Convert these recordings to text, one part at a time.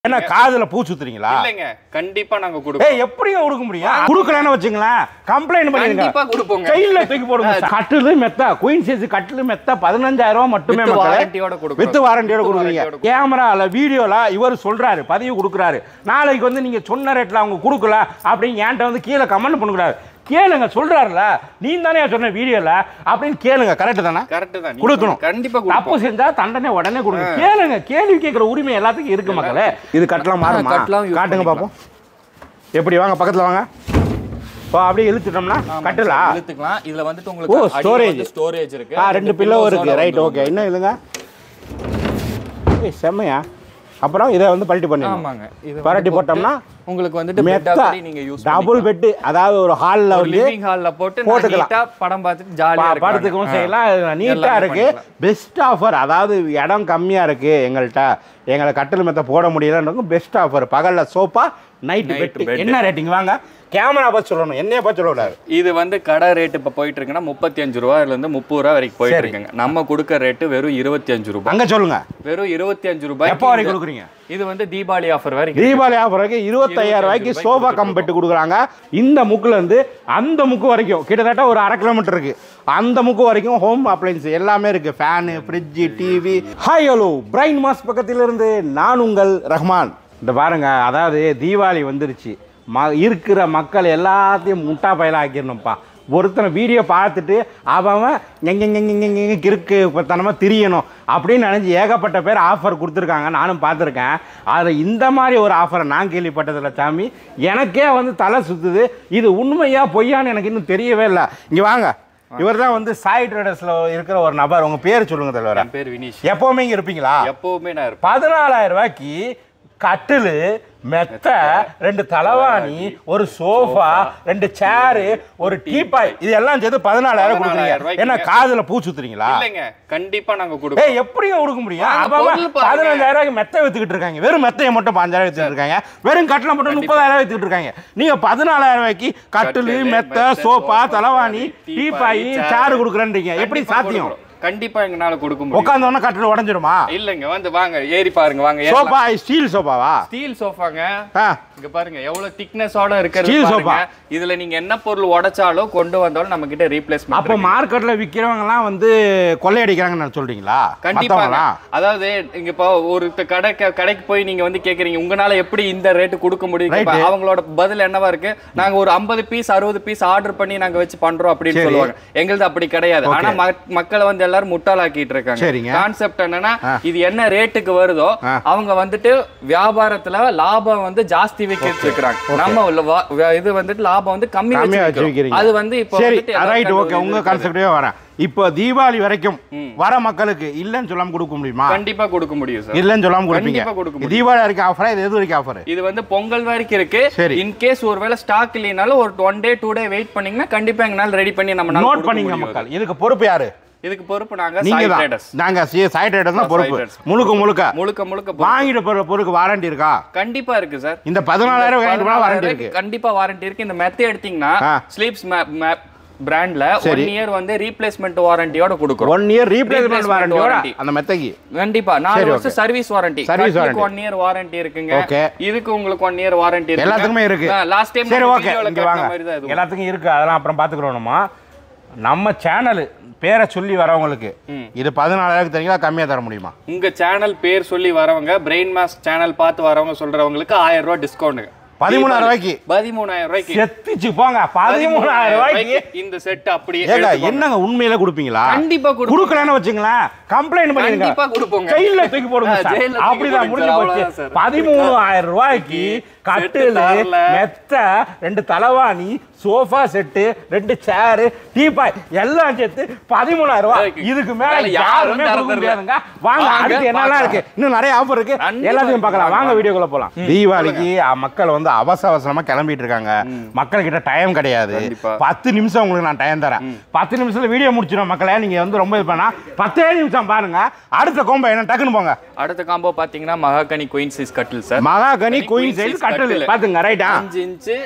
என்ன காதுல பூ சுத்துறீங்களா இல்லைங்க கண்டிப்பா நாங்க கொடுப்போம் ஏய் எப்படிங்க கொடுக்க முடியும் கொடுக்கலன்னு வச்சுங்களேன் கம்ப்ளைண்ட் பண்ணிருங்க கண்டிப்பா கொடுப்போங்க கையில தூக்கி போடுங்க கட்டிலு மெத்தா குயின் சைஸ் கட்டிலு மெத்தா பதினஞ்சாயிரம் ரூபாய் மட்டுமே With மக்களே warranty-யோட கொடுக்குறோம். வித் வாரண்டியோட With கொடுக்குறீங்க warranty-யோட கேமரால வீடியோல இவர் சொல்றாரு பதிவு கொடுக்குறாரு நாளைக்கு வந்து நீங்க சொன்ன ரேட்ல அவங்க கொடுக்கல அப்படின்னு என்கிட்ட வந்து கீழே கமெண்ட் பண்ணக்கூடாது கேளுங்க சொல்றாருல நீ தானே சொன்ன வீடியோல அப்படின்னு கேளுங்க கரெக்ட் தானே கரெக்ட் தான் நீங்க கொடுக்கணும் சொன்னது கண்டிப்பா தப்பு கொடுப்போம் செஞ்சா தண்டனை உடனே கொடுங்க கேளுங்க கேள்வி கேட்கிற உரிமை எல்லாத்துக்கும் இருக்கு மக்களே இது கட்டலாம் மாறுமா கட்டலாம் use காட்டுங்க பண்ணிக்கலாம். பாப்போம் எப்படி வாங்க பக்கத்துல வாங்க இப்போ அப்படியே இழுத்துட்டோம்னா கட்டலா இழுத்துக்கலாம் இதுல வந்துட்டு ஓ, உங்களுக்கு storage. ஸ்டோரேஜ் இருக்கு ஆ ரெண்டு பில்லோ pillows இருக்கு ஓட ரைட் வந்து ஓகே இன்னும் இல்லைங்க ஏய் செம்மையா அப்புறம் இதை வந்து பல்ட்டி பண்ணிடணும் ஆமாங்க இது வந்து பரட்டி போட்டு போட்டோம்னா உங்களுக்கு வந்துட்டு bed மெத்தா ஆல்ரெடி நீங்க யூஸ் டபுள் பெட்டு அதாவது ஒரு ஹாலில் வந்து லிவிங் ஹால்ல போட்டு போட்டுக்கலாம். நீட்டா படம் பார்த்துட்டு ஜாலியா பா- இருக்கு படுத்துக்கவும் செய்யலாம் நீட்டாக எல்லாமே இருக்கு பெஸ்ட் ஆஃபர் அதாவது இடம் கம்மியாக இருக்கு எங்கள்கிட்ட எங்களை கட்டில் மெத்த போட முடியலன்றவங்க பெஸ்ட் ஆஃபர் பகல்ல sofa night Night bed bed. என்ன ரேட்டிங் வாங்க கேமரா பார்த்து சொல்லணும் என்னைய பார்த்து சொல்லக்கூடாது இது வந்து கடை ரேட் இப்ப போயிட்டு இருக்குன்னா முப்பத்தி அஞ்சு ரூபாயில இருந்து முப்பது ரூபா வரைக்கும் போயிட்டு சரி. இருக்குங்க நம்ம கொடுக்க ரேட்டு வெறும் இருபத்தி அஞ்சு ரூபாய் அங்க சொல்லுங்க வெறும் இருபத்தி அஞ்சு ரூபாய் எப்போ வரைக்கும் கொடுக்குறீங்க இது வந்து தீபாவளி ஆஃபர் வரைக்கும் தீபாவளி ஆஃபர் வரைக்கும் இருபத்தையாயிரம் ரூபாய்க்கு ரூபாய்க்கு சோஃபா கொடுத்துட்டு கம் பெட்டு கொடுக்குறாங்க இந்த முக்குல இருந்து அந்த முக்கு வரைக்கும் கிட்டத்தட்ட ஒரு அரை கிலோமீட்டர் இருக்கு அந்த முக்கு வரைக்கும் ஹோம் அப்ளைன்ஸ் எல்லாமே இருக்கு fan fridge TV hi hello பிரைன் மாஸ் பக்கத்துல இருந்து நான் உங்கள் ரஹ்மான் இந்த பாருங்க அதாவது தீபாவளி வந்துருச்சு ம இருக்கிற மக்கள் எல்லாத்தையும் முட்டா பயலாக ஆக்கிடணும்ப்பா ஒருத்தனை வீடியோ பார்த்துட்டு அவன் எங்க கிறுக்கு தனமாக திரியணும் அப்படின்னு நினச்சி ஏகப்பட்ட பேர் ஆஃபர் கொடுத்துருக்காங்க நானும் பார்த்துருக்கேன் அதில் இந்த மாதிரி ஒரு ஆஃபரை நான் கேள்விப்பட்டதில்ல சாமி எனக்கே வந்து தலை சுற்றுது இது உண்மையா பொய்யான்னு எனக்கு இன்னும் தெரியவே இல்லை இங்கே வாங்க இவர் தான் வந்து சாய் ட்ரேடர்ஸில் இருக்கிற ஒரு நபர் உங்கள் பேர் சொல்லுங்க தலைவரா என் பேர் வினிஷ் எப்போவுமே இங்கே இருப்பீங்களா எப்பவுமே நான் இருப்பேன் பதினாலாயிரம் ரூபாய்க்கு கட்டிலு மெத்த ரெண்டு தலவாணி ஒரு சோஃபா ரெண்டு சேரு ஒரு டீபாய் இது எல்லாம் சேர்த்து பதினாலாயிரம் கொடுக்குறீங்க ரூபாய்க்கு என்ன காதுல பூ சுத்துறீங்களா இல்லைங்க கண்டிப்பா நாங்க கொடுப்போம் ஏய் எப்படிங்க கொடுக்க முடியும் வாங்க, அவன் பொருள் பாருங்க. பதினஞ்சாயிரம் ரூபாய்க்கு மெத்த வித்துக்கிட்டு இருக்காங்க வெறும் மெத்தையை மட்டும் பாஞ்சாயிரம் வித்துக்கிட்டு இருக்காங்க வெறும் கட்டில மட்டும் முப்பதாயிரம் வித்துக்கிட்டு இருக்காங்க நீங்க பதினாலாயிரம் ரூபாய்க்கு கட்டிலு கட்டிலு, மெத்த மெத்தை, சோஃபா சோஃபா, தலவாணி டீபாய், டீபாய் சேரு. சேரு கொடுக்குறேன்றீங்க எப்படி கண்டிப்பா சாத்தியம் கொடுக்குறோம். கண்டிப்பா எங்கனால கொடுக்க முடியும் உட்காந்தோன்னா கட்டில் உடஞ்சிருமா இல்லைங்க வந்து வாங்க ஏறி பாருங்க வாங்க ஏறலாம். சோஃபா ஸ்டீல் சோஃபாவா ஸ்டீல் சோஃபாங்க ஆ இங்க பாருங்க எவ்வளவு திக்னஸோட இருக்கிறது Steel பாருங்க sofa. இதுல நீங்க என்ன பொருள் உடைச்சாலும் கொண்டு வந்தாலும் நம்ம கிட்ட ரீப்ளேஸ்மெண்ட் அப்போ மார்க்கெட்ல விக்கிறவங்கலாம் வந்து கொள்ளையடிக்கிறாங்கன்னு சொல்றீங்களா கண்டிப்பாங்க மத்தவங்கலாம்? அதாவது இங்க இப்போ ஒரு கடை கடைக்கு போய் நீங்க வந்து கேக்குறீங்க உங்களால எப்படி இந்த ரேட்டு கொடுக்க முடியும் Right. இப்ப அவங்களோட பதில் என்னவா இருக்கு நாங்க ஒரு 50 பீஸ் அறுபது பீஸ் ஆர்டர் பண்ணி நாங்க வச்சு பண்றோம் அப்படின்னு சரி. சொல்லுவாங்க எங்களுது அப்படி கிடையாது Okay. ஆனா மக்- மக்களை வந்து எல்லாரும் முட்டாளாக்கிட்டு இருக்காங்க சரிங்க. கான்செப்ட் என்னன்னா ஆ. இது என்ன ரேட்டுக்கு வருதோ ஆ. அவங்க வந்துட்டு வியாபாரத்துல லாபம் வந்து ஜாஸ்தி வைக்கிட்டு இருக்காங்க நம்ம உள்ள வா- வ- இது வந்துட்டு லாபம் வந்து கம்மி கம்மியா வச்சு வச்சு விக்கிறீங்க அது வந்து இப்போ சரி வந்துட்டு எல்லாரும் ரைட் கண்டு ஓகே இது உங்க இருக்குது. கான்செப்டே வரேன் இப்போ தீபாவளி வரைக்கும் வர மக்களுக்கு இல்லைன்னு சொல்லாம கொடுக்க முடியுமா கண்டிப்பா கொடுக்க முடியும் சார் இல்லைன்னு சொல்லாம கொடுப்பீங்க கண்டிப்பா கொடுக்க முடியும். தீபாவளி வரைக்கும் ஆஃபரா இது எது வரைக்கும் ஆஃபர் இது வந்து பொங்கல் வரைக்கும் இருக்கு சரி. இன் கேஸ் ஒருவேளை ஸ்டாக் இல்லைனாலும் ஒரு one day two day wait பண்ணீங்கன்னா கண்டிப்பா எங்கனால ரெடி பண்ணி நம்ம நோட் பண்ணீங்க மக்கள் இதுக்கு பொறுப்பு யாரு இதுக்கு பொறுப்பு நாங்க நீங்க சாய் தான் ட்ரேடர்ஸ் நாங்க சாய் ட்ரேடர்ஸ் தான் சாய் பொறுப்பு traders. முழுக்க முழுக்க முழுக்க முழுக்க பொறுப்பு. வாங்கிட்டு போற பொருளுக்கு வாரண்டி இருக்கா கண்டிப்பா இருக்கு சார் இந்த பதினாலாயிரம் வாங்கிட்டு போனா வாரண்டி பதினாலாயிரம் இருக்கு கண்டிப்பா வாரண்டி இருக்கு இந்த மெத்த எடுத்தீங்கன்னா ஆ. ஸ்லீப்ஸ் பிராண்ட்ல ஒன் சரி. இயர் வந்து ரீப்ளேஸ்மெண்ட் வாரண்டியோட கொடுக்குறோம் ஒன் இயர் ரீப்ளேஸ்மெண்ட் Replacement வாரண்டியோட warranty. அந்த மெத்தைக்கு கண்டிப்பா நாலு சரி, வருஷம் service warranty Service warranty. One year warranty இருக்குங்க Okay. இதுக்கு உங்களுக்கு ஒன் இயர் வாரண்டி இருக்கு எல்லாத்துக்குமே இருக்கு லாஸ்ட் டைம் சரி ஓகே வீடியோல இங்க காட்டின வாங்க மாதிரி தான் இதுவும். எல்லாத்துக்கும் இருக்கு அதெல்லாம் அப்புறம் பாத்துக்கிறோம் நம்ம நம்ம சேனல் பேரை சொல்லி வரவங்களுக்கு இது பதினாலாயிரம் தெரியுங்களா கம்மியா தர முடியுமா உங்க சேனல் பேர் சொல்லி வரவங்க பிரெயின் மாஸ் சேனல் பார்த்து வரவங்க சொல்றவங்களுக்கு ஆயிரம் ரூபாய் டிஸ்கவுண்ட் பதிமூணாயிரம் ரூபாய்க்கு பதிமூணாயிரம் ரூபாய்க்கு செத்துச்சு போங்க பதிமூணாயிரம் ரூபாய்க்கு இந்த செட் அப்படியே ஏங்க எடுத்துக்கோங்க. என்னங்க உண்மையில கொடுப்பீங்களா கண்டிப்பா கொடுப்போம். கொடுக்கலன்னு வச்சுங்களேன் கம்ப்ளைண்ட் பண்ணிருங்க கண்டிப்பா கொடுப்போங்க. கையில தூக்கி போடுங்க ஆ, சார் ஜெயில்ல தூக்கி அப்படிதான் போடுங்க முடிஞ்சு சார், போச்சு அவ்வளவுதான் சார். பதிமூணாயிரம் ரூபாய்க்கு கட்டிலு தரல. மெத்த ரெண்டு தலவாணி சோஃபா செட்டு ரெண்டு சேரு டீபாய் எல்லாம் சேர்த்து பதிமூணாயிரம் ரூபாய் இருக்கு. இதுக்கு மேல வேலை யாரும் யாருமே கொடுக்க தரதில்ல. முடியாதுங்க வாங்க வாங்க, அடுத்து என்னெல்லாம் பார்க்கலாம். இருக்கு இன்னும் நிறைய ஆஃபர் இருக்கு கண்டிப்பா எல்லாத்தையும் பார்க்கலாம் வாங்க வாங்க. வீடியோக்குள்ள போலாம் தீபாவளிக்கு அ, மக்கள் வந்து அவசர அவசரமா கிளம்பிட்டு இருக்காங்க மக்கள் கிட்ட டைம் கிடையாது கண்டிப்பா. பத்து நிமிஷம் உங்களுக்கு நான் டைம் தரேன் பத்து நிமிஷத்துல வீடியோ முடிச்சிடும் மக்களே நீங்க வந்து ரொம்ப இது பண்ணா பத்தே நிமிஷம் பாருங்க அடுத்த கோம்பை என்ன டக்குன்னு போங்க அடுத்த காம்போ பாத்தீங்கன்னா மகாகனி குயின் சைஸ் கட்டில் sir mahogany Queen queen size size கட்டல் கட்டிலு. பாத்துங்க ரைட்டா அஞ்சு inch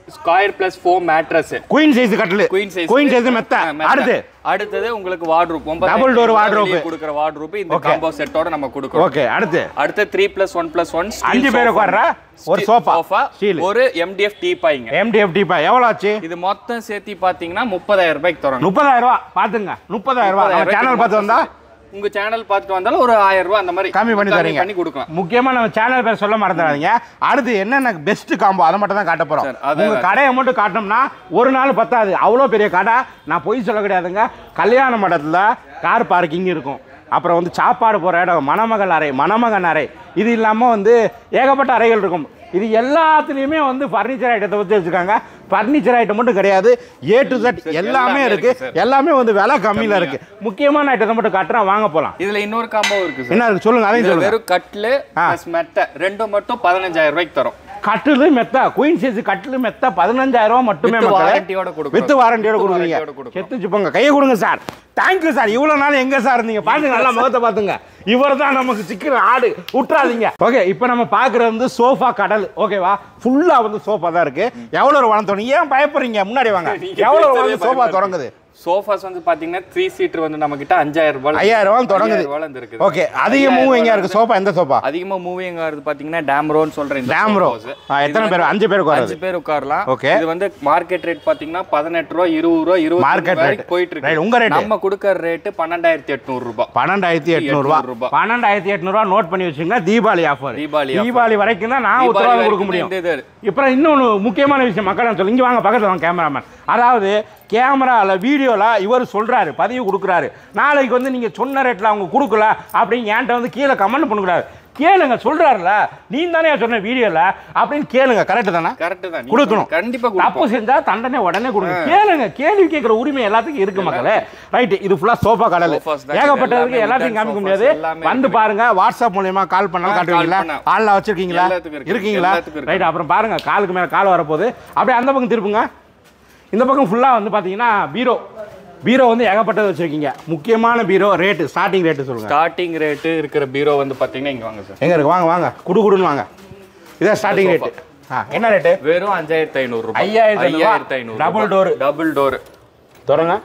square plus four mattress queen size கட்டில் குயின் சைஸ் குயின் சைஸ் மெத்த அடுத்து அடுத்தது உங்களுக்கு வார்ட்ரூப் ஒன்பது Double door wardrobe. கொடுக்குற வார்ட்ரூப் இந்த காம்போ செட்டோட நம்ம கொடுக்குறோம் ஓகே அடுத்து அடுத்து three plus one plus one அஞ்சு பேர் உட்கார்ற ஒரு சோஃபா ஸ்டீல் ஒரு எம்டிஎஃப் டீ பாய்ங்க எம்டிஎஃப்டி பா எவ்வளோ ஆச்சு இது மொத்தம் சேர்த்து பாத்தீங்கன்னா முப்பதாயிரம் ரூபாய்க்கு தரோம் முப்பதாயிரம் ரூபா பாத்துங்க முப்பதாயிரம் ரூபா நம்ம சேனல் பார்த்து வந்தா உங்க சேனல் பார்த்துட்டு வந்தாலும் ஒரு ஆயிரம் ரூபாய் அந்த மாதிரி கம்மி பண்ணி தரீங்க பண்ணி கொடுக்கலாம் முக்கியமா நம்ம சேனல் பேர் சொல்ல மறந்துடாதீங்க அடுத்து என்னென்ன பெஸ்ட் காம்போ அதை மட்டும் தான் காட்ட போறோம் சரி, அதான் உங்க கடையை மட்டும் காட்டினோம்னா ஒரு நாள் பத்தாது அவ்வளோ பெரிய கடை நான் பொய் சொல்ல கிடையாதுங்க கல்யாண மண்டபத்தில் கார் பார்க்கிங் இருக்கும் அப்புறம் வந்து சாப்பாடு போகிற இடம் மணமகள் அறை மணமகன் அறை இது இல்லாமல் வந்து ஏகப்பட்ட அறைகள் இருக்கும் இது எல்லாத்துலேயுமே வந்து ஃபர்னிச்சர் ஐட்டத்தை வச்சு வச்சுருக்காங்க ஃபர்னிச்சர் ஐட்டம் மட்டும் கிடையாது ஏ டு Z எல்லாமே எல்லாமே இருக்கு இருக்கு எல்லாமே வந்து விலை கம்மியில் இருக்கு முக்கியமான ஐட்டத்தை மட்டும் காட்டுறேன் வாங்க போகலாம் இதுல இன்னொரு காம்போ இருக்கு சார் என்ன இருக்கு சொல்லுங்க அதையும் இதுல சொல்லுங்க வெறும் கட்லு பிளஸ் மெத்த ரெண்டும் மட்டும் பதினஞ்சாயிரம் ரூபாய்க்கு தரோம் கட்டிலு மெத்தா குயின் சைஸ் கட்டிலு மெத்தா பதினஞ்சாயிரம் ரூபாய் மட்டுமே With மக்களே. warranty-யோட கொடுக்குறோம். வித் வாரண்டியோட With கொடுக்குறீங்க warranty-யோட கொடுக்குறோம். செத்துச்சு போங்க கையை கொடுங்க சார் தேங்க்யூ சார் இவ்வளவு நாள் எங்க சார் இருந்தீங்க பாத்துங்க நல்லா முகத்தை பாத்துங்க இவர் தான் நமக்கு சிக்கிற ஆடு விட்டுறாதீங்க ஓகே இப்போ நம்ம பாக்குறது வந்து சோஃபா கடல் ஓகேவா ஃபுல்லா வந்து சோஃபா தான் இருக்கு எவ்வளவு வளம் தொடங்கி ஏன் பயப்படுறீங்க முன்னாடி வாங்க எவ்வளவு வந்து சோஃபா தொடங்குது சோஃபாஸ் வந்து பாத்தீங்கன்னா த்ரீ சீட்டர் வந்து நம்ம கிட்ட அஞ்சாயிரம் ரூபாய் ஐயாயிரம் ரூபாய் தொடங்குது ஐயாயிரம் ரூபாயில இருக்குது ஓகே அதிக மூவிங்கா இருக்கு சோஃபா எந்த சோஃபா அதிகமா மூவிங் ஆகுது பாத்தீங்கன்னா டேம்ரோன்னு சொல்றேன் இந்த டேம்ரோ sofas. எத்தனை இது பேர் வந்து அஞ்சு பேருக்கு வராது அஞ்சு பேர் உட்காரலாம் Okay. இது வந்து மார்க்கெட் ரேட் பாத்தீங்கன்னா பதினெட்டு ரூபா இருபது ரூபா இருபது Market rate. வரைக்கும் போயிட்டு Right, உங்க இருக்கு rate? நம்ம கொடுக்கற ரேட் பன்னெண்டாயிரத்தி எட்நூறு ரூபாய் பன்னெண்டாயிரத்தி எட்நூறுபா ரூபாய். பன்னெண்டாயிரத்தி எட்நூறுபா நோட் பண்ணி வச்சுங்க தீபாவளி ஆஃபர் தீபாவளி offer. தீபாவளி வரைக்கும் தான் நான் தீபாவளி உத்தரவாதம் கொடுக்க வரைக்கும் முடியும் இந்த இது. இப்போ இன்னொன்று முக்கியமான விஷயம் மக்கள் சொல்லி இங்கே வாங்க பக்கத்தில் வாங்க கேமராமேன் அதாவது கேமராவில் வீடியோவில் இவர் சொல்கிறாரு பதிவு கொடுக்குறாரு நாளைக்கு வந்து நீங்கள் சொன்ன ரேட்டில் அவங்க கொடுக்கல அப்படின்னு என்கிட்ட வந்து கீழே கமெண்ட் பண்ணக்கூடாது கேளுங்க சொல்கிறாருல நீ தானே சொன்ன வீடியோவில் அப்படின்னு கேளுங்க கரெக்டு தானே கரெக்ட் தான் நீங்க கொடுக்கணும் கண்டிப்பா தப்பு கொடுப்போம் செஞ்சா தண்டனை உடனே கொடுங்க கேளுங்க கேள்வி கேட்குற உரிமை எல்லாத்துக்கும் இருக்கு மக்களே ரைட் இது ஃபுல்லா சோஃபா கடல் Sofas தான் ஏகப்பட்டதுக்கு எல்லாமே எல்லாத்தையும் wooden காமிக்க sofas முடியாது எல்லாமே வந்து பாருங்க வாட்ஸ்அப் மூலியமா கால் பண்ணாலும் ஆ, காட்டுவீங்களா call பண்ணா. ஆள்ல வச்சிருக்கீங்களா எல்லாத்துக்கும் இருக்கு. இருக்கீங்களா எல்லாத்துக்கும் இருக்கு. ரைட் அப்புறம் பாருங்க காலுக்கு மேல கால் வரப்போகுது அப்படியே அந்த பக்கம் திருப்புங்க இந்த பக்கம் ஃபுல்லா வந்து பாத்தீங்கன்னா பீரோ பீரோ வந்து ஏகப்பட்டது வச்சிருக்கீங்க முக்கியமான பீரோ ரேட்டு ஸ்டார்டிங் ரேட்டு சொல்லுங்க ஸ்டார்டிங் ரேட்டு இருக்கிற பீரோ வந்து பாத்தீங்கன்னா இங்க வாங்க சார் எங்க இருக்கு வாங்க வாங்க குடு குடுன்னு வாங்க இதான் ஸ்டார்டிங் ரேட்டு ஆ என்ன ரேட்டு வெறும் அஞ்சாயிரத்தி ஐநூறு ரூபாய் ஐயாயிரத்தி ஐநூறு ரூபாய். ஐயாயிரத்தி ஐநூறு Double door. டபுள் டோர் தொடங்க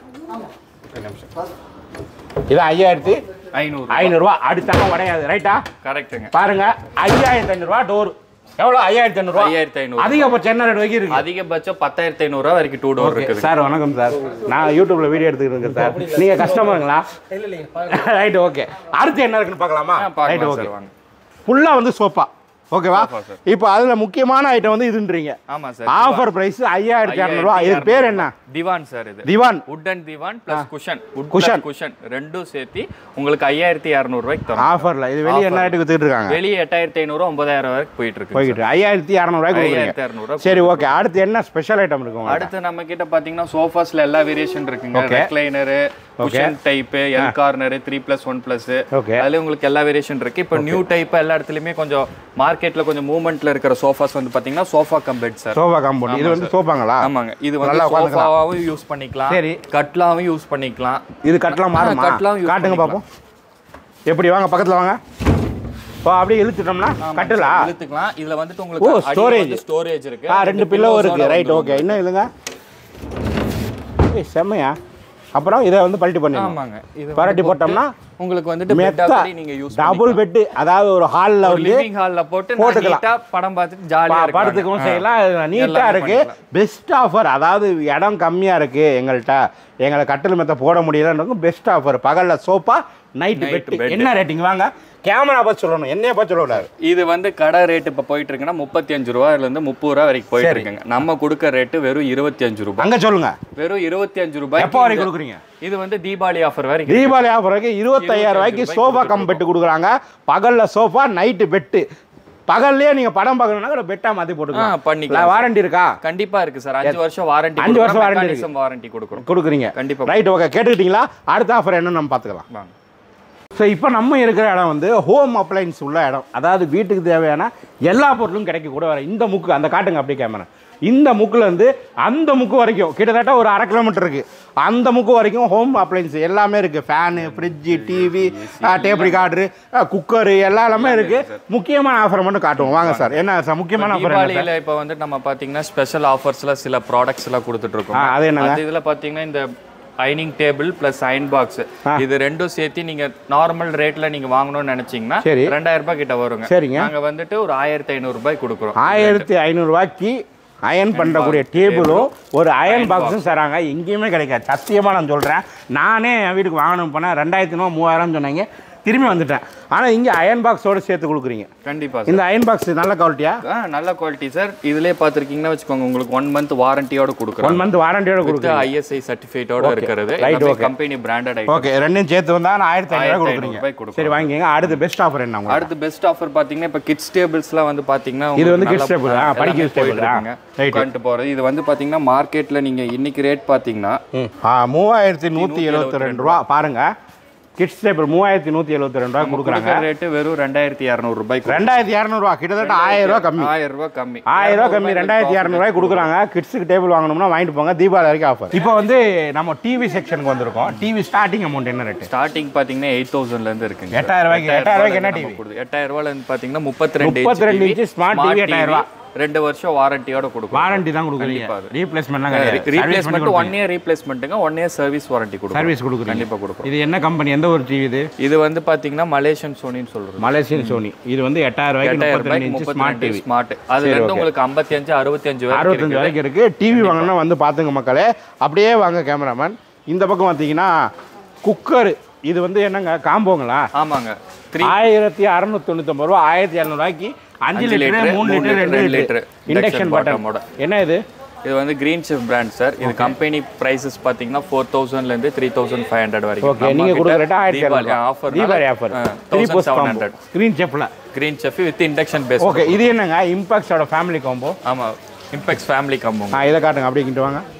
இது ஐயாயிரத்தி ஐநூறு ஐநூறுரூவா அடித்தாலும் உடையாது ரைட்டா கரெக்ட்டுங்க பாருங்க ஐயாயிரத்தி ஐநூறுரூவா டோர் எவ்வளோ ஐயாயிரத்தி ஐநூறுரூவா ஐயாயிரத்தி ஐநூறு அதிகபட்சம் என்ன ரேட் வரைக்கும் இருக்கு அதிகபட்சம் பத்தாயிரத்தி ஐநூறு ரூபாய் வரைக்கும் டூ டோர் இருக்குது சார் வணக்கம் சார் நான் யூடியூப்ல வீடியோ எடுத்துக்கிட்டு இருக்கேன் சார் நீங்க கஸ்டமருங்களா ரைட் ஓகே அடுத்து என்ன இருக்குன்னு பார்க்கலாமா ஆ, ரைட் பார்க்கலாம் ஓகே சார் வாங்க ஃபுல்லா வந்து சோஃபா ஓகேவா Sofa, sir. இப்போ அதுல முக்கியமான ஐட்டம் வந்து இதுன்றீங்க ஆமா சார் ஆஃபர் பிரைஸ் ஐயாயிரத்தி இரநூறுவா இதுக்கு பேர் என்ன திவான் சார் இது divan wooden divan plus cushion Cushion. Cushion cushion ரெண்டும் சேர்த்து உங்களுக்கு ஐயாயிரத்தி இரநூறு ரூபாய்க்கு தரும் ஆஃபர்ல இது வெளியே என்ன ரேட்டுக்கு வித்துட்டு இருக்காங்க வெளியே எட்டாயிரத்தி ஐநூறு ஒன்பதாயிரம் வரைக்கும் போயிட்டு இருக்கு போய்கிட்டு ஐயாயிரத்தி இரநூறுவாய்க்கு ஐயாயிரத்தி கொடுக்குறீங்க இரநூறுவா சரி ஓகே அடுத்து என்ன ஸ்பெஷல் ஐட்டம் இருக்கு உங்களுக்கு அடுத்து நம்ம கிட்ட பாத்தீங்கன்னா சோஃபாஸ்ல எல்லா வேரியேஷன் இருக்குங்க Okay. Recliner cushion type L corner three plus one plus Okay. அதுல உங்களுக்கு எல்லா வேரியேஷன் இருக்கு இப்போ நியூ டைப் எல்லா இடத்துலயுமே கொஞ்சம் மார்க்கெட்ல கொஞ்சம் மூவ்மெண்ட்ல இருக்கிற சோஃபாஸ் வந்து பாத்தீங்கன்னா sofa cum bed sir sofa compound இது வந்து சோஃபாங்களா ஆமாங்க இது நல்லா வந்து உட்காந்துக்கலாம். சோஃபாவும் யூஸ் பண்ணிக்கலாம் சரி. கட்லாவும் யூஸ் பண்ணிக்கலாம் இது கட்டலாம் மாறுமா கட்டலாம் use காட்டுங்க பண்ணிக்கலாம். பாப்போம் எப்படி வாங்க பக்கத்துல வாங்க இப்போ அப்படியே இழுத்துட்டோம்னா கட்டலா இழுத்துக்கலாம் இதுல வந்துட்டு ஓ, உங்களுக்கு storage. ஸ்டோரேஜ் இருக்கு ஆ ரெண்டு பில்லோ pillows இருக்கு ஓட ரைட் வந்துரும் ஓகே இன்னும் இல்லைங்க ஏய் செம்மையா அப்புறம் இதை வந்து பல்ட்டி பண்ணிடணும் ஆமாங்க இது பரட்டி போட்டோம்னா உங்களுக்கு வந்துட்டு மெத்தா மெத்தா நீங்க யூஸ் டபுள் பெட்டு அதாவது ஒரு ஹாலில் வந்து லிவிங் ஹால்ல போட்டு போட்டுக்கலாம். நீட்டா படம் பார்த்துட்டு ஜாலியா பா- இருக்கு படுத்துக்கவும் செய்யலாம் நீட்டா இருக்கு பெஸ்ட் ஆஃபர் அதாவது இடம் கம்மியா இருக்கு எங்கள்கிட்ட எங்களை கட்டில் மெத்த போட முடியலன்றதுக்கும் பெஸ்ட் ஆஃபர் பகல்ல sofa night Night bed bed. என்ன ரேட்டிங் வாங்க கேமரா பார்த்து சொல்லணும் என்னைய பார்த்து சொல்லக்கூடாது இது வந்து கடை ரேட் இப்ப போயிட்டு இருக்குன்னா முப்பத்தி அஞ்சு ரூபாயில இருந்து முப்பது ரூபா வரைக்கும் போயிட்டு இருக்குங்க நம்ம கொடுக்க ரேட்டு வெறும் இருபத்தி அஞ்சு ரூபாய் அங்க சொல்லுங்க வெறும் இருபத்தி அஞ்சு ரூபாய் எப்போ வரைக்கும் கொடுக்குறீங்க இது வந்து தீபாவளி ஆஃபர் வரைக்கும் தீபாவளி ஆஃபர் வரைக்கும் இருபத்தையாயிரம் ரூபாய்க்கு ரூபாய்க்கு சோஃபா கம் பெட்டு கொடுக்குறாங்க பகல்ல சோஃபா நைட்டு பெட்டு பகல்லையே நீங்க படம் பார்க்கணும்னா கூட பெட்டா மாத்தி ஆ, போட்டுக்கலாம் பண்ணிக்கலாம் வாரண்டி இருக்கா கண்டிப்பா இருக்கு சார் அஞ்சு வருஷம் வாரண்டி அஞ்சு வருஷம் warranty இருக்கு. வாரண்டி கொடுக்குறோம் கொடுக்குறீங்க கண்டிப்பா ரைட் ஓகே கேட்டுக்கிட்டீங்களா அடுத்த ஆஃபர் என்ன நம்ம பார்த்துக்கலாம் வாங்க ஸோ இப்போ நம்ம இருக்கிற இடம் வந்து ஹோம் அப்ளைன்ஸ் உள்ள இடம் அதாவது வீட்டுக்கு தேவையான எல்லா பொருளும் கிடைக்க கூட வர இந்த முக்கு அந்த காட்டுங்க அப்படியே கேமரா இந்த முக்குல இருந்து அந்த முக்கு வரைக்கும் கிட்டத்தட்ட ஒரு அரை கிலோமீட்டர் இருக்கு அந்த முக்கு வரைக்கும் ஹோம் அப்ளைன்ஸ் எல்லாமே இருக்கு fan fridge TV tape recorder cooker எல்லாமே இருக்கு முக்கியமான ஆஃபர் மட்டும் காட்டுவோம் வாங்க சார் என்ன சார் முக்கியமான ஆஃபர் என்ன சார் தீபாவளியில இப்போ வந்துட்டு நம்ம பாத்தீங்கன்னா ஸ்பெஷல் ஆஃபர்ஸ்ல சில ப்ராடக்ட்ஸ் எல்லாம் கொடுத்துட்டு இருக்கோம் ஆ, அது என்னங்க? அது இதுல பாத்தீங்கன்னா இந்த ஐனிங் டேபிள் பிளஸ் அயன் பாக்ஸ் இது ரெண்டும் சேர்த்து நீங்க நார்மல் ரேட்ல நீங்க வாங்கணும்னு நினைச்சீங்கன்னா சரி. ரெண்டாயிரம் ரூபாய் கிட்ட வருங்க சரிங்க நாங்க வந்துட்டு ஒரு ஆயிரத்தி ஐநூறு ரூபாய் கொடுக்குறோம் ஆயிரத்தி ஐநூறுரூவாய்க்கு அயன் பண்ணக்கூடிய டேபிளும் ஒரு அயன் பாக்ஸும் தராங்க எங்கேயுமே கிடைக்காது சத்தியமாக நான் சொல்கிறேன் நானே என் வீட்டுக்கு வாங்கணும் போனேன் ரெண்டாயிரத்தி நூறு மூவாயிரம் சொன்னாங்க திரும்பி வந்துட்டேன் ஆனால் இங்கே அயன் பாக்ஸோடு சேர்த்து கொடுக்குறீங்க கண்டிப்பா சார் இந்த அயன் பாக்ஸ் நல்ல குவாலிட்டியா ஆ நல்ல குவாலிட்டி சார் இதுலயே பாத்துருக்கீங்கன்னா வச்சுக்கோங்க உங்களுக்கு ஒன் மந்த் வாரண்டியோட கொடுக்குறோம் ஒன் மந்த் வாரண்டியோட கொடுக்குறீங்க ஐஎஸ்ஐ சர்டிஃபிகேட்டோட இருக்கிறது Right, okay. Company branded item okay ரெண்டும் சேர்த்து வந்தால் நான் ஆயிரத்தி ஐநூறுவா 1500 கொடுக்குறீங்க ரூபாய் கொடுக்குறோம். சரி வாங்கிக்கங்க அடுத்து பெஸ்ட் ஆஃபர் என்ன உங்களுக்கு அடுத்து பெஸ்ட் ஆஃபர் பாத்தீங்கன்னா இப்போ கிட்ஸ் டேபிள்ஸ்லாம் வந்து பாத்தீங்கன்னா இது வந்து உங்களுக்கு kids table, நல்லா ஆ, படிக்கிற எல்லாமே போயிட்டு table, ஆ. இருக்குங்க. Right. உட்காந்துட்டு போறது இது வந்து பாத்தீங்கன்னா மார்க்கெட்ல நீங்க இன்னைக்கு ரேட் பாத்தீங்கன்னா ம் ஆ மூவாயிரத்தி நூற்றி எழுபத்தி ரெண்டு ரூபா பாருங்க கிட்ஸ் டேபிள் மூவாயிரத்தி நூற்றி எழுபத்தி ரெண்டு ரூபா கொடுக்குறாங்க ரேட்டு வெறும் ரெண்டாயிரத்தி இரநூறு ரூபாய்க்கு ரெண்டாயிரத்தி இரநூறுவா கிட்டத்தட்ட ஆயிரம் ரூபா கம்மி ஆயிரம் ரூபாய் கம்மி ஆயிரம் ரூபா கம்மி ரெண்டாயிரத்தி இரநூறுவாய் கொடுக்குறாங்க கிட்ஸுக்கு டேபிள் வாங்கணும்னா வாங்கிட்டு போங்க தீபாவளி வரைக்கும் ஆஃபர் இப்போ வந்து நம்ம டிவி செக்ஷனுக்கு வந்திருக்கோம் டிவி ஸ்டார்டிங் அமௌண்ட் என்ன ரேட்டு ஸ்டார்டிங் பாத்தீங்கன்னா எயிட் தௌசண்ட்ல இருந்து இருக்குங்க எட்டாயிரம் ரூபாய்க்கு எட்டாயிரம் ரூபாய்க்கு என்ன டிவி எட்டாயிரம் ரூபாயில இருந்து பாத்தீங்கன்னா முப்பத்தி ரெண்டு 32 inch smart TV எட்டாயிரம் ரூபாய். ரெண்டு வருஷம் வாரண்டியோட கொடுக்கும் வாரண்டி தான் கொடுக்குறீங்க கண்டிப்பா அது. ரீப்ளேஸ்மெண்ட்லாம் கிடையாது ரீப்ளேஸ்மெண்ட் ஒன் இயர் ரீப்ளேஸ்மெண்ட்டுங்க ஒன் இயர் சர்வீஸ் வாரண்டி கொடுக்கும் சர்வீஸ் கொடுக்குறீங்க கண்டிப்பா கொடுக்கும் இது என்ன கம்பெனி எந்த ஒரு டிவி இது இது வந்து பாத்தீங்கன்னா மலேசியன் சோனின்னு சொல்றோம் மலேசியன் சோனி இது வந்து எட்டாயிரம் ரூபாய்க்கு எட்டாயிரம் முப்பத்தி ரெண்டு ரூபாய்க்கு இன்ச் ஸ்மார்ட் முப்பத்தி டிவி ஸ்மார்ட் அதுல இருந்து உங்களுக்கு ஐம்பத்தி அஞ்சு அறுபத்தி அஞ்சு வரைக்கும் அறுபத்தஞ்சு வரைக்கும் இருக்கு டிவி வாங்கணும்னா வந்து பார்த்துங்க மக்களே அப்படியே வாங்க கேமராமேன் இந்த பக்கம் பார்த்தீங்கன்னா குக்கர் இது வந்து என்னங்க காம்போங்களா ஆமாங்க த்ரீ ஆயிரத்தி அறுநூத்தி தொண்ணூத்தொம்பது ரூபா ஆயிரத்தி இரநூறுவாய்க்கு அஞ்சு அஞ்சு லிட்டர் liter, மூணு மூணு லிட்டர் liter, ரெண்டு ரெண்டு litre liter. Induction Induction bottom bottom-ஓட. என்ன இது இது வந்து கிரீன் செஃப் பிராண்ட் சார் இது கம்பெனி பிரைசஸ் பாத்தீங்கன்னா ஃபோர் தௌசண்ட்ல இருந்து த்ரீ தௌசண்ட் ஃபைவ் ஹண்ட்ரட் வரைக்கும் ஓகே நீங்க கொடுக்குற ரேட் ஆயிரத்தி தீபாவளி இரநூறு offer Deepavali offer three post seven combo hundred screen செஃப்ல Greenchef with induction base okay இது என்னங்க இம்பாக்ஸோட ஃபேமிலி காம்போ ஆமா இம்பெக்ஸ் ஃபேமிலி கம்பம் ஆ இதை காட்டுங்க அப்படியே கிட்ட வாங்க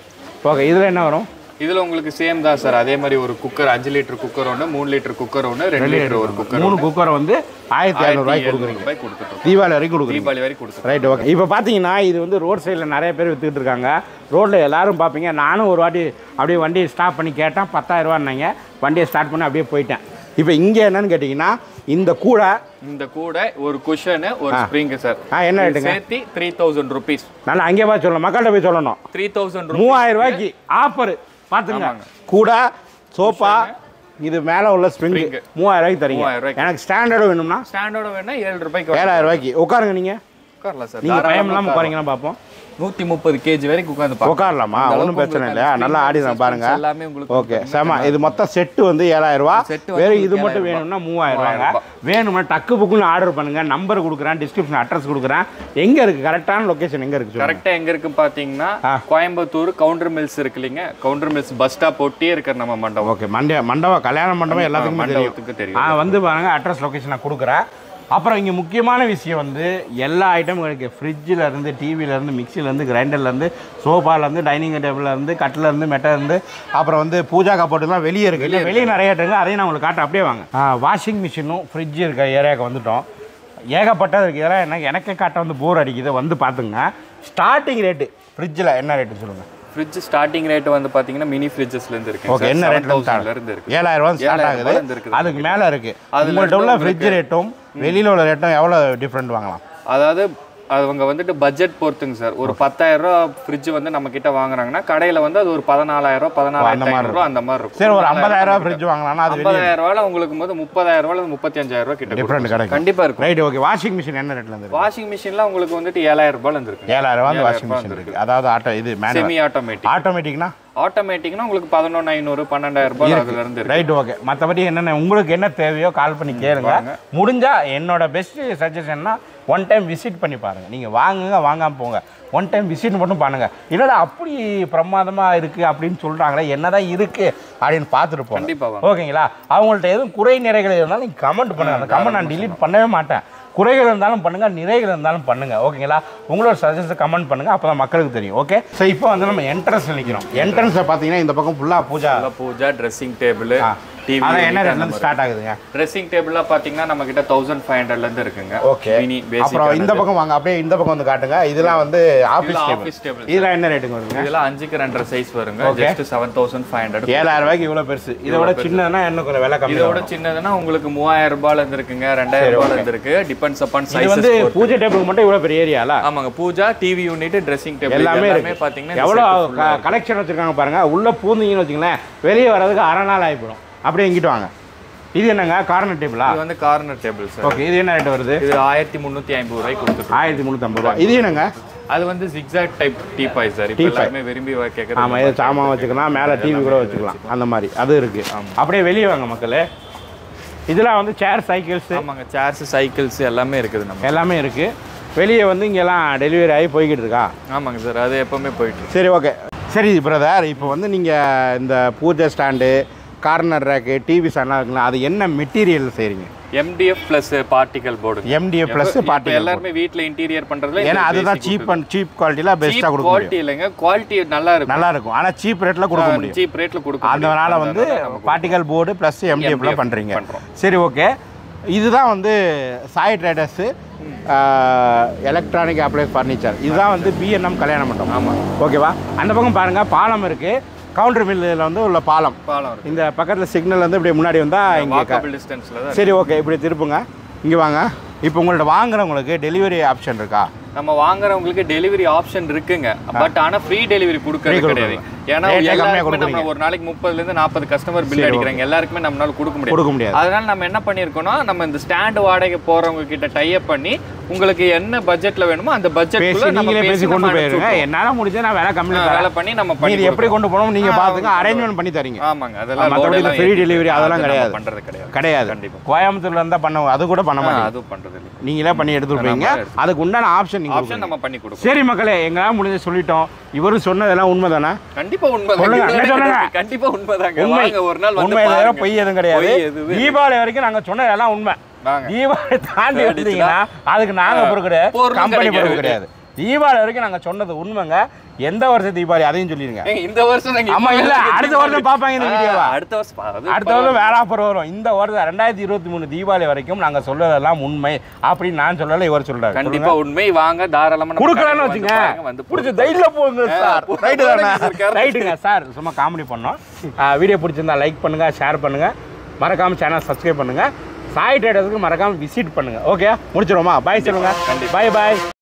ஓகே இதில் என்ன வரும் இதுல உங்களுக்கு சேம் தான் சார் அதே மாதிரி ஒரு குக்கர் அஞ்சு லிட்டர் குக்கர் ஒன்று மூணு லிட்டர் குக்கர் ஒன்று ரெண்டு லிட்டர் ஒரு குக்கர் மூணு குக்கரை வந்து ஆயிரத்தி இரநூறுவாய்க்கு கொடுக்குறீங்க ரூபாய் கொடுத்துட்டோம் தீபாவளி வரைக்கும் கொடுக்குறீங்க தீபாவளி வரைக்கும் கொடுத்துட்டோம் ரைட் ஓகே இப்போ பார்த்தீங்கன்னா இது வந்து ரோட் சைடில் நிறைய பேர் வித்துக்கிட்டு இருக்காங்க ரோட்டில் எல்லாரும் பார்ப்பீங்க நானும் ஒரு வாட்டி அப்படியே வண்டியை ஸ்டாப் பண்ணி கேட்டேன் பத்தாயிரரூவான்னாங்க வண்டியை ஸ்டார்ட் பண்ணி அப்படியே போயிட்டேன் இப்போ இங்கே என்னன்னு கேட்டிங்கன்னா இந்த கூடை இந்த கூட ஒரு குஷனு ஒரு ஸ்ப்ரிங் சார் ஆ என்ன ரேட்டுங்க சேர்த்து த்ரீ தௌசண்ட் ருபீஸ் நல்லா அங்கே போய் சொல்லணும் மக்கள்கிட்ட போய் சொல்லணும் த்ரீ தௌசண்ட் மூவாயிரம் ரூபாய்க்கு ஆஃபர் பார்த்துங்க கூடை சோஃபா இது மேலே உள்ள ஸ்ப்ரிங் Spring. மூவாயிரம் ரூபாய்க்கு தரீங்க மூவாயிரம் ரூபாய்க்கு. எனக்கு ஸ்டாண்டர்டு வேணும்னா ஸ்டாண்டர்ட வேணா ஏழு ரூபாய்க்கு ஏழாயிரம் ரூபாய்க்கு உட்காருங்க நீங்கள் உட்காரலாம் சார் நீங்கள் பயம் இல்லாமல் உட்காரிங்கன்னா பார்ப்போம் நூத்தி முப்பது கேஜி வரைக்கும் உட்காந்து பார்க்கலாம். உட்காரலாமா அந்த ஒன்றும் அளவுக்கு பிரச்சனை உங்களுக்கு இல்லையா அந்த நல்லா ஆடி screen பாருங்க எல்லாமே உங்களுக்கு ஓகே செம இது மொத்தம் செட்டு வந்து ஏழாயிரம் ரூபா set வந்து வெறும் இது உங்களுக்கு மட்டும் 7000 வேணும்னா மூவாயிரம் ரூபாங்க மூவாயிரம் வேணும்னா டக்கு புக்குன்னு ஆர்டர் பண்ணுங்க நம்பர் கொடுக்குறேன் டிஸ்கிரிப்ஷன் அட்ரஸ் கொடுக்குறேன் எங்க இருக்கு கரெக்டான லொகேஷன் எங்க இருக்கு சொல்லுங்க கரெக்டா எங்க இருக்கு பாத்தீங்கன்னா கோயம்புத்தூர் கவுண்டர் மில்ஸ் இருக்கு இல்லைங்க கவுண்டர் மில்ஸ் பஸ் ஸ்டாப் ஒட்டியே இருக்கிற நம்ம மண்டபம் ஓகே மண்டே மண்டபம் கல்யாண மண்டபம் எல்லாத்துக்குமே தெரியும் மண்டபத்துக்கு தெரியும் ஆ வந்து பாருங்க அட்ரஸ் லொகேஷன் நான் கொடுக்குறேன் அப்புறம் இங்கே முக்கியமான விஷயம் வந்து எல்லா ஐட்டமும் இருக்குது ஃப்ரிட்ஜில் இருந்து டிவில இருந்து மிக்சில இருந்து கிரைண்டர்ல இருந்து சோஃபால இருந்து டைனிங் டேபிள்ல இருந்து கட்டில இருந்து மெட்டை இருந்து அப்புறம் வந்து பூஜா கப்போர்ட்டுலாம் வெளியே இருக்கு இல்லை வெளியே நிறைய இருக்குங்க அதையும் நான் உங்களுக்கு காட்ட அப்படியே வாங்க வாஷிங் மிஷினும் ஃப்ரிட்ஜ் இருக்க ஏரியாவுக்கு வந்துட்டோம் ஏகப்பட்டது இருக்குது இதெல்லாம் என்ன எனக்கே காட்ட வந்து போர் அடிக்குது வந்து பார்த்துங்க ஸ்டார்டிங் ரேட்டு ஃப்ரிட்ஜில் என்ன ரேட்டு சொல்லுங்கள் ஃப்ரிட்ஜ் ஸ்டார்டிங் ரேட் வந்து பாத்தீங்கன்னா மினி ஃப்ரிட்ஜஸ்ல இருந்து இருக்கு ஓகே என்ன ரேட்ல தௌசண்ட்ல இருந்து இருக்கு ஏழாயிரம் ரூபா ஸ்டார்ட் 7000 ஆகுது ரூபாயில இருந்து இருக்குது. அதுக்கு மேலே இருக்கு அதுல உங்கள்கிட்ட உள்ள இருந்து ஃப்ரிட்ஜ் ரேட்டும் வெளியில உள்ள ரேட்டும் எவ்வளோ டிஃப்ரெண்ட் வாங்கலாம் அதாவது அவங்க வந்துட்டு பட்ஜெட் பொறுத்துங்க சார் ஒரு பத்தாயிரம் ரூபா ஃப்ரிட்ஜ் வந்து நம்ம கிட்ட வாங்குறாங்கன்னா கடையில வந்து அது ஒரு பதினாலாயிரம் ரூபா பதினாலாயிரத்தி ஐநூறு ரூபா அந்த மாதிரி இருக்கும் சரி ஒரு ஐம்பதாயிரம் ரூபா ஃப்ரிட்ஜ் வாங்கலாம்னா அது வெளியே ஐம்பதாயிரம் ரூபாயில உங்களுக்கு போது முப்பதாயிரம் ரூபாயில முப்பத்தி அஞ்சாயிரம் ரூபாய் கிட்ட டிஃப்ரெண்ட் கொடுக்கும். கிடைக்கும் கண்டிப்பா இருக்கும் ரைட் ஓகே வாஷிங் மிஷின் என்ன ரேட்ல இருந்து வாஷிங் மிஷின்ல உங்களுக்கு வந்துட்டு ஏழாயிரம் ரூபாயில இருந்து இருக்கு ஏழாயிரம் ரூபா வந்து வாஷிங் ஏழாயிரம் மிஷின் இருக்கு அதாவது ஆட்டோ இது மேனுவல் செமி ஆட்டோமேட்டிக் ஆட்டோமேட்டிக்னா ஆட்டோமேட்டிக்னா உங்களுக்கு பதினொன்று ஐநூறு பன்னெண்டாயிரம் ரூபாய் அதுல இருந்து இருக்கு ரைட் ஓகே மற்றபடி என்னென்ன உங்களுக்கு என்ன தேவையோ கால் பண்ணி கேளுங்க முடிஞ்சா என்னோட பெஸ்ட் சஜஷன்னா ஒன் டைம் விசிட் பண்ணி பாருங்க நீங்க வாங்குங்க வாங்காம போங்க ஒன் டைம் விசிட் மட்டும் பண்ணுங்க இல்லடா அப்படி பிரமாதமா இருக்கு அப்படின்னு சொல்றாங்களே என்னதான் இருக்கு அப்படின்னு பார்த்துட்டு போங்க கண்டிப்பா வாங்க ஓகேங்களா அவங்கள்ட்ட எதுவும் குறை நிறைகள் இருந்தாலும் நீங்கள் கமெண்ட் பண்ணுங்க அந்த கமெண்ட் நான் delete பண்ணவே மாட்டேன் குறைகள் இருந்தாலும் பண்ணுங்க நிறைகள் இருந்தாலும் பண்ணுங்க ஓகேங்களா உங்களோட சஜஷன் கமெண்ட் பண்ணுங்க அப்பதான் மக்களுக்கு தெரியும் ஓகே ஸோ இப்போ வந்து நம்ம என்ட்ரன்ஸ் நிற்கிறோம் என்ட்ரன்ஸை பார்த்தீங்கன்னா இந்த பக்கம் ஃபுல்லாக பூஜா பூஜா ட்ரெஸ்ஸிங் டேபிள் ஆ. டிவி அதான் என்ன ரேட்ல இருந்து ஸ்டார்ட் ஆகுதுங்க ட்ரெஸ்ஸிங் டேபிள்லாம் பாத்தீங்கன்னா நம்ம கிட்ட தௌசண்ட் ஃபைவ் ஹண்ட்ரட்ல இருந்து இருக்குங்க ஓகே மினி அப்புறம் இந்த பேசிக் பக்கம் வாங்க அப்படியே இந்த பக்கம் வந்து காட்டுங்க இதெல்லாம் வந்து ஆஃபீஸ் டேபிள் ஆஃபீஸ் டேபிள் இதெல்லாம் என்ன ரேட்டுங்க வருங்க இதெல்லாம் அஞ்சுக்கு ரெண்டரை சைஸ் வருங்க just seven thousand five hundred ஏழாயிரம் ரூபாய்க்கு இவ்வளோ பெருசு இதை விட சின்னதுன்னா இன்னும் கொஞ்சம் விலை கம்மி இதோட சின்னதுன்னா உங்களுக்கு மூவாயிரம் ரூபாயில இருந்து இருக்குங்க ரெண்டாயிரம் ரூபாயில இருந்து இருக்கு டிபெண்ட்ஸ் அப்பான் இது சைஸ் வந்து பூஜை டேபிளுக்கு மட்டும் இவ்வளோ பெரிய ஏரியால ஆமாங்க pooja TV unit dressing table எல்லாமே எல்லாமே இருக்கு பாத்தீங்கன்னா எவ்வளோ கலெக்ஷன் வச்சிருக்காங்க பாருங்க உள்ள பூந்தீங்கன்னு வச்சுங்களேன் வெளியே வர்றதுக்கு அரை நாள் ஆகிப்படும் அப்படியே இங்கிட்டு வாங்க இது என்னங்க கார்னர் டேபிளா இது வந்து கார்னர் டேபிள் சார் ஓகே இது என்ன ரேட் வருது இது ஆயிரத்தி முந்நூற்றி ஐம்பது ரூபாய்க்கு கொடுத்துருக்கோம் ஆயிரத்தி முந்நூற்றம்பது ரூபா இது என்னங்க அது வந்து ஜிக்ஸாக் டைப் டீபாய் சார் இப்போ எல்லாருமே விரும்பி கேட்குறது ஆமாம் இது சாமான் வச்சுக்கலாம் மேலே டிவி கூட வச்சுக்கலாம் அந்த மாதிரி அது இருக்கு அப்படியே வெளியே வாங்க மக்களே இதெல்லாம் வந்து சேர் சைக்கிள்ஸ் ஆமாங்க சேர்ஸ் சைக்கிள்ஸ் எல்லாமே இருக்குது நம்ம எல்லாமே இருக்கு வெளியே வந்து இங்கெல்லாம் டெலிவரி ஆகி போய்கிட்டு இருக்கா ஆமாங்க சார் அது எப்பவுமே போயிட்டு இருக்கு. சரி ஓகே சரி பிரதர் இப்போ வந்து நீங்கள் இந்த பூஜை ஸ்டாண்டு கார்னர் ரேக்கு டிவி ஸ்டாண்ட்லாம் இருக்குங்களா அது என்ன மெட்டீரியல் செய்கிறீங்க MDF பிளஸ் பார்ட்டிகல் போர்டு எம்டிஏ ப்ளஸ் பார்ட்டி எல்லாருமே வீட்ல இன்டீரியர் பண்றதுல ஏன்னா அதுதான் சீப் அண்ட் சீப் குவாலிட்டியில் பெஸ்ட்டாக கொடுக்க முடியும் குவாலிட்டி இல்லைங்க குவாலிட்டி நல்லா இருக்கும் நல்லா இருக்கும் ஆனால் சீப் ரேட்டில் கொடுக்க முடியும் சீப் ரேட்ல கொடுக்கும் அதனால வந்து பார்ட்டிகல் போர்டு ப்ளஸ் எம்டிஎஃப்ல MDF பண்ணுறீங்க பண்றோம். சரி ஓகே இதுதான் வந்து Sai traders electronic appliances furniture இதுதான் வந்து பிஎன்எம் கல்யாண மண்டபம் ஆமா ஓகேவா அந்த பக்கம் பாருங்க பாலம் இருக்கு கவுண்டர் மில்லில் வந்து உள்ள பாலம் பாலம் இருக்கு இந்த பக்கத்தில் சிக்னல் வந்து இப்படி முன்னாடி வந்தால் இங்கே வாக்கபிள் டிஸ்டன்ஸ்ல தான் சரி ஓகே இப்படி திருப்புங்க இங்கே வாங்க இப்போ உங்கள்ட்ட வாங்குறவங்களுக்கு டெலிவரி ஆப்ஷன் இருக்கா நம்ம வாங்குறவங்களுக்கு டெலிவரி ஆப்ஷன் இருக்குங்க பட் ஆனா ஃப்ரீ டெலிவரி கொடுக்கறது Free கிடையாது கொடுக்கறது. ஏன்னா Rate கம்மியா எல்லாருக்குமே நம்ம கொடுக்குறீங்க. ஒரு நாளைக்கு முப்பதுல இருந்து நாற்பது கஸ்டமர் பில் அடிக்கிறாங்க எல்லாருக்குமே நம்மளால கொடுக்க முடியாது கொடுக்க முடியாது அதனால நம்ம என்ன பண்ணியிருக்கோம்னா நம்ம இந்த ஸ்டாண்ட் வாடகை போறவங்க கிட்ட டைப் பண்ணி உங்களுக்கு என்ன பட்ஜெட்ல வேணுமோ அந்த பட்ஜெட்குள்ள பேசி நம்ம நீங்களே பேசி பேசி நம்ம கொண்டு அனுப்பிச்சு போயிருங்க விட்டுருவோம். என்னால் முடிஞ்சா நான் வேலை கம்மி ஆ, வேலை பண்ணி நம்ம பண்ணி இது எப்படி கொண்டு போகணும் நீங்கள் ஆ, பார்த்துங்க ஓகே. அரேஞ்ச்மெண்ட் பண்ணி தரீங்க ஆமாங்க அதெல்லாம் மற்றபடி load இந்த எல்லாம் ஃப்ரீ ஏத்தி- டெலிவரி அதெல்லாம் அது நம்ம கிடையாது பண்றது கிடையாது கிடையாது கண்டிப்பா கோயம்புத்தூர்ல இருந்தா பண்ண அது கூட பண்ண ஆ, மாட்டீங்க அதுவும் பண்றது இல்லை நீங்களே பண்ணி எடுத்துருப்பீங்க நம்ம அதுக்கு உண்டான ஆப்ஷன் நீங்க ஆப்ஷன் கொடுக்குறீங்க. நம்ம பண்ணி கொடுப்போம் சரி மக்களே எங்களால் முடிஞ்ச சொல்லிட்டோம் இவரும் சொன்னதெல்லாம் உண்மைதானே கண்டிப்பா உண்மைதாங்க சொல்லுங்க, என்ன சொல்லுங்க? கண்டிப்பா உண்மைதாங்க உண்மை. வாங்க ஒரு நாள் வந்து உண்மை தவிர பாருங்க. பொய் எதுவும் கிடையாது பொய் எதுவுமே தீபாவளி வரைக்கும் நாங்க சொன்னதெல்லாம் உண்மை வாங்க தீபாவளி தாண்டி வந்தீங்கன்னா அதுக்கு நாங்க பொறுப்பு கிடையாது பொருளும் கம்பெனி பொறுப்பு கிடைக்காது. கிடையாது தீபாவளி வரைக்கும் நாங்க சொன்னது உண்மைங்க எந்த வருஷம் தீபாவளி அதையும் சொல்லிருங்க ஏங்க, இந்த வருஷம் நாங்க ஆமா இப்ப இல்ல வரைக்கும் அடுத்த வருஷம் பாப்பாங்க இந்த ஆ, வீடியோவா அடுத்த வருஷம் பா- அது அடுத்த வருஷம் வேற ஆஃபர் வரும் இந்த வருஷம் ரெண்டாயிரத்தி இருபத்தி மூணு தீபாவளி வரைக்கும் நாங்க சொல்றதெல்லாம் உண்மை அப்படின்னு நான் சொல்லல இவர் சொல்றாரு கண்டிப்பா உண்மை வாங்க தாராளமா நம்ம கொடுக்கலன்னு கடைக்கு வந்து வச்சுங்க பாருங்க, வந்து பிடிச்ச தைரியல போங்க சார் போ- ரைட்டு தானே போடுங்க sir, correct. ரைட்டுங்க சார் சும்மா காமெடி பண்ணோம் வீடியோ பிடிச்சிருந்தா லைக் பண்ணுங்க ஷேர் பண்ணுங்க மறக்காம சேனல் சப்ஸ்கிரைப் பண்ணுங்க சாய் ட்ரேடர்ஸ்க்கு மறக்காம விசிட் பண்ணுங்க ஓகே முடிச்சிருவோமா பாய் சொல்லுங்க பாய் பாய்